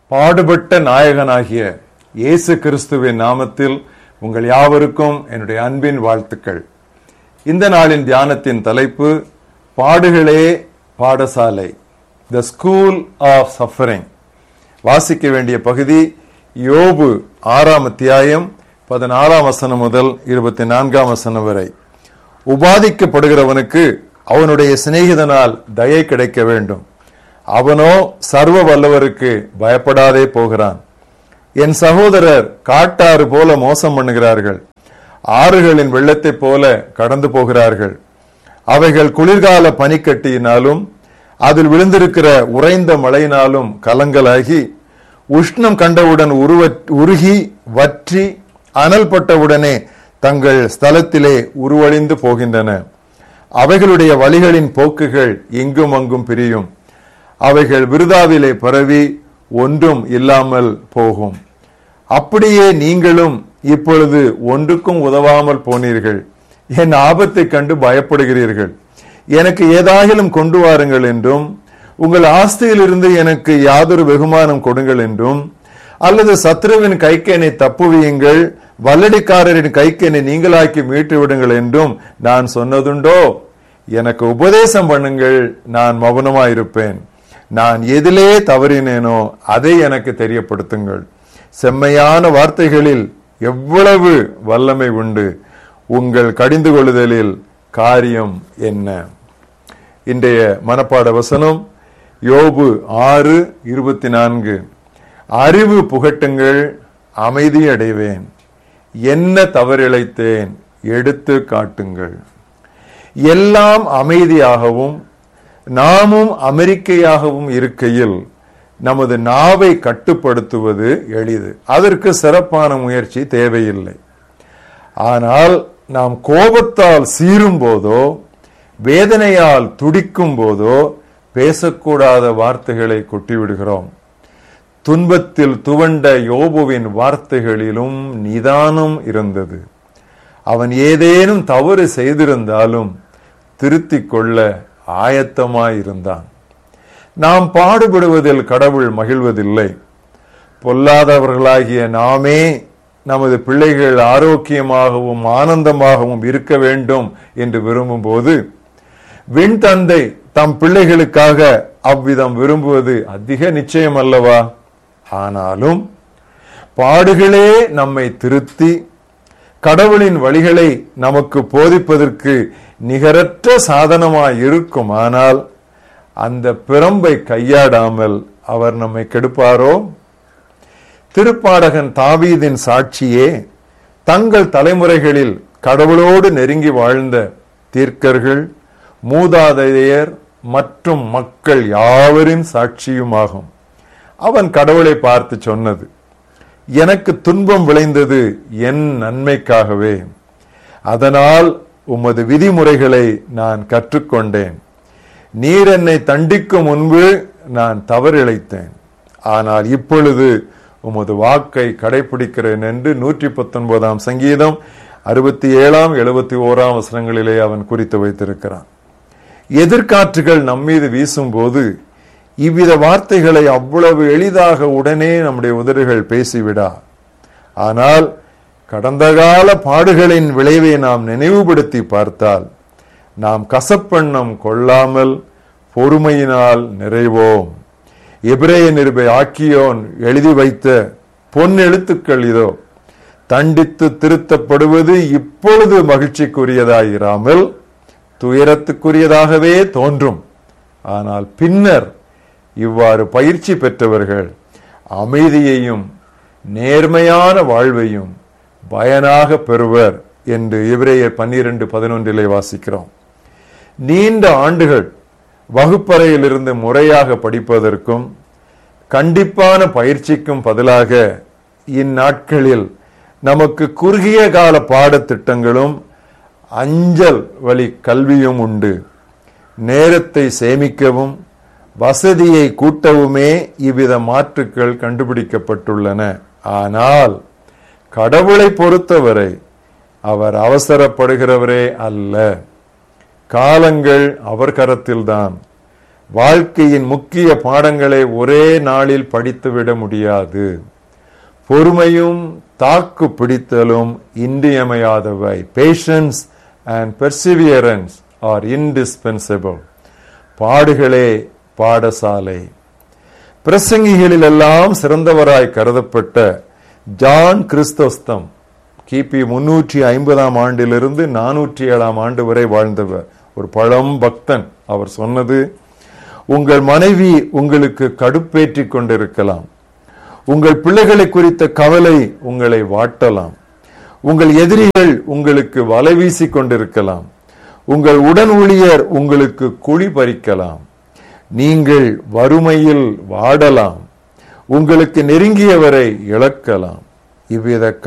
பாடுபட்ட நாயகனாகிய இயேசு கிறிஸ்துவின் நாமத்தில் உங்கள் யாவருக்கும் என்னுடைய அன்பின் வாழ்த்துக்கள் இந்த நாளின் தியானத்தின் தலைப்பு பாடுகளே பாடசாலை த ஸ்கூல் ஆஃப் சஃபரிங் வாசிக்க வேண்டிய பகுதி யோபு ஆறாம் அத்தியாயம் பதினாறாம் வசனம் முதல் இருபத்தி நான்காம் வசனம் வரை உபாதிக்கப்படுகிறவனுக்கு அவனுடைய சிநேகிதனால் தயை கிடைக்க வேண்டும் அவனோ சர்வ வல்லவருக்கு பயப்படாதே போகிறான் என் சகோதரர் காட்டாறு போல மோசம் பண்ணுகிறார்கள் ஆறுகளின் வெள்ளத்தைப் போல கடந்து போகிறார்கள் அவைகள் குளிர்கால பனிக்கட்டியினாலும் அதில் விழுந்திருக்கிற உறைந்த மழையினாலும் கலங்கலாகி உஷ்ணம் கண்டவுடன் உருவ உருகி வற்றி அனல் பட்டவுடனே தங்கள் ஸ்தலத்திலே உருவழிந்து போகின்றன அவைகளுடைய வழிகளின் போக்குகள் இங்கும் அங்கும் பிரியும் அவைகள் விருதாவிலே பரவி ஒன்றும் இல்லாமல் போகும் அப்படியே நீங்களும் இப்பொழுது ஒன்றுக்கும் உதவாமல் போனீர்கள் என் ஆபத்தை கண்டு பயப்படுகிறீர்கள் எனக்கு ஏதாகிலும் கொண்டு வாருங்கள் என்றும் உங்கள் ஆஸ்தியிலிருந்து எனக்கு யாதொரு வெகுமானம் கொடுங்கள் என்றும் அல்லது சத்ருவின் கைக்கு என்னை தப்புவியுங்கள் வல்லடிக்காரரின் கைக்கு என்னை நீங்களாக்கி மீட்டு விடுங்கள் என்றும் நான் சொன்னதுண்டோ எனக்கு உபதேசம் பண்ணுங்கள் நான் மௌனமாயிருப்பேன் நான் எதிலே தவறினேனோ அதை எனக்கு தெரியப்படுத்துங்கள் செம்மையான வார்த்தைகளில் எவ்வளவு வல்லமை உண்டு உங்கள் கடிந்து கொள்ளுதலில் காரியம் என்ன இன்றைய மனப்பாட வசனம் யோபு ஆறு இருபத்தி நான்கு அறிவு புகட்டுங்கள் அமைதி அடைவேன் என்ன தவறிழைத்தேன் எடுத்து காட்டுங்கள் எல்லாம் அமைதியாகவும் நாமும் அமெரிக்கையாகவும் இருக்கையில் நமது நாவை கட்டுப்படுத்துவது எளிது அதற்கு சிறப்பான முயற்சி தேவையில்லை ஆனால் நாம் கோபத்தால் சீரும் போதோ வேதனையால் துடிக்கும் போதோ பேசக்கூடாத வார்த்தைகளை கொட்டிவிடுகிறோம் துன்பத்தில் துவண்ட யோபுவின் வார்த்தைகளிலும் நிதானம் இருந்தது அவன் ஏதேனும் தவறு செய்திருந்தாலும் திருத்திக் கொள்ள ஆயத்தமாயிருந்தான் நாம் பாடுபடுவதில் கடவுள் மகிழ்வதில்லை பொல்லாதவர்களாகிய நாமே நமது பிள்ளைகள் ஆரோக்கியமாகவும் ஆனந்தமாகவும் இருக்க வேண்டும் என்று விரும்பும் போது விண் தந்தை தம் பிள்ளைகளுக்காக அவ்விதம் விரும்புவது அதிக நிச்சயம் அல்லவா ஆனாலும் பாடுகளே நம்மை திருத்தி கடவுளின் வழிகளை நமக்கு போதிப்பதற்கு நிகரற்ற சாதனமாய் இருக்கும் ஆனால் அந்த பிரம்பை கையாடாமல் அவர் நம்மை கெடுப்பாரோ திருப்பாடகன் தாவீதின் சாட்சியே தங்கள் தலைமுறைகளில் கடவுளோடு நெருங்கி வாழ்ந்த தீர்க்கர்கள் மூதாதையர் மற்றும் மக்கள் யாவரின் சாட்சியுமாகும் அவன் கடவுளை பார்த்து சொன்னது எனக்கு துன்பம் விளைந்தது என் நன்மைக்காகவே அதனால் உமது விதிமுறைகளை நான் கற்றுக்கொண்டேன் நீர் என்னை தண்டிக்கும் முன்பு நான் தவறிழைத்தேன் ஆனால் இப்பொழுது உமது வாக்கை கடைபிடிக்கிறேன் என்று நூற்றி பத்தொன்பதாம் சங்கீதம் அறுபத்தி ஏழாம் எழுபத்தி ஓராம் வசனங்களிலே அவன் குறித்து வைத்திருக்கிறான் எதிர்காற்றுகள் நம்மீது வீசும் போது இவ்வித வார்த்தைகளை அவ்வளவு எளிதாக உடனே நம்முடைய உதடுகள் பேசிவிடா ஆனால் கடந்த கால பாடுகளின் விளைவை நாம் நினைவுபடுத்தி பார்த்தால் நாம் கசப்பெண்ணம் கொள்ளாமல் பொறுமையினால் நிறைவோம் எபிரேய நிருபை ஆக்கியோன் எழுதி வைத்த பொன் எழுத்துக்கள் இதோ தண்டித்து திருத்தப்படுவது இப்பொழுது மகிழ்ச்சிக்குரியதாயிராமல் துயரத்துக்குரியதாகவே தோன்றும் ஆனால் பின்னர் இவ்வாறு பயிற்சி பெற்றவர்கள் அமைதியையும் நேர்மையான வாழ்வையும் பயனாக பெறுவர் என்று இவரையர் பன்னிரண்டு பதினொன்றிலே வாசிக்கிறோம் நீண்ட ஆண்டுகள் வகுப்பறையிலிருந்து முறையாக படிப்பதற்கும் கண்டிப்பான பயிற்சிக்கும் பதிலாக இந்நாட்களில் நமக்கு குறுகிய கால பாடத்திட்டங்களும் அஞ்சல் வழி கல்வியும் உண்டு நேரத்தை சேமிக்கவும் வசதியை கூட்டவுமே இவ்வித மாற்றுக்கள் கண்டுபிடிக்கப்பட்டுள்ளன ஆனால் கடவுளை பொறுத்தவரை அவர் அவசரப்படுகிறவரே அல்ல காலங்கள் அவர் கரத்தில்தான் வாழ்க்கையின் முக்கிய பாடங்களை ஒரே நாளில் படித்துவிட முடியாது பொறுமையும் தாக்கு பிடித்தலும் இன்றியமையாதவை patience and perseverance are indispensable பாடுகளே பாடசாலை பிரசங்கிகளில் எல்லாம் சிறந்தவராய் கருதப்பட்ட ஜான் கிறிஸ்தோஸ்தம் கிபி முன்னூற்றி ஐம்பதாம் ஆண்டிலிருந்து நானூற்றி ஏழாம் ஆண்டு வரை வாழ்ந்தவர் ஒரு பழம் பக்தன் அவர் சொன்னது உங்கள் மனைவி உங்களுக்கு கடுப்பேற்றி கொண்டிருக்கலாம் உங்கள் பிள்ளைகளை குறித்த கவலை உங்களை வாட்டலாம் உங்கள் எதிரிகள் உங்களுக்கு வலை வீசிக் கொண்டிருக்கலாம் உங்கள் உடன் ஊழியர் உங்களுக்கு குழி பறிக்கலாம் நீங்கள் வறுமையில் வாடலாம் உங்களுக்கு நெருங்கியவரை இழக்கலாம் இவ்வித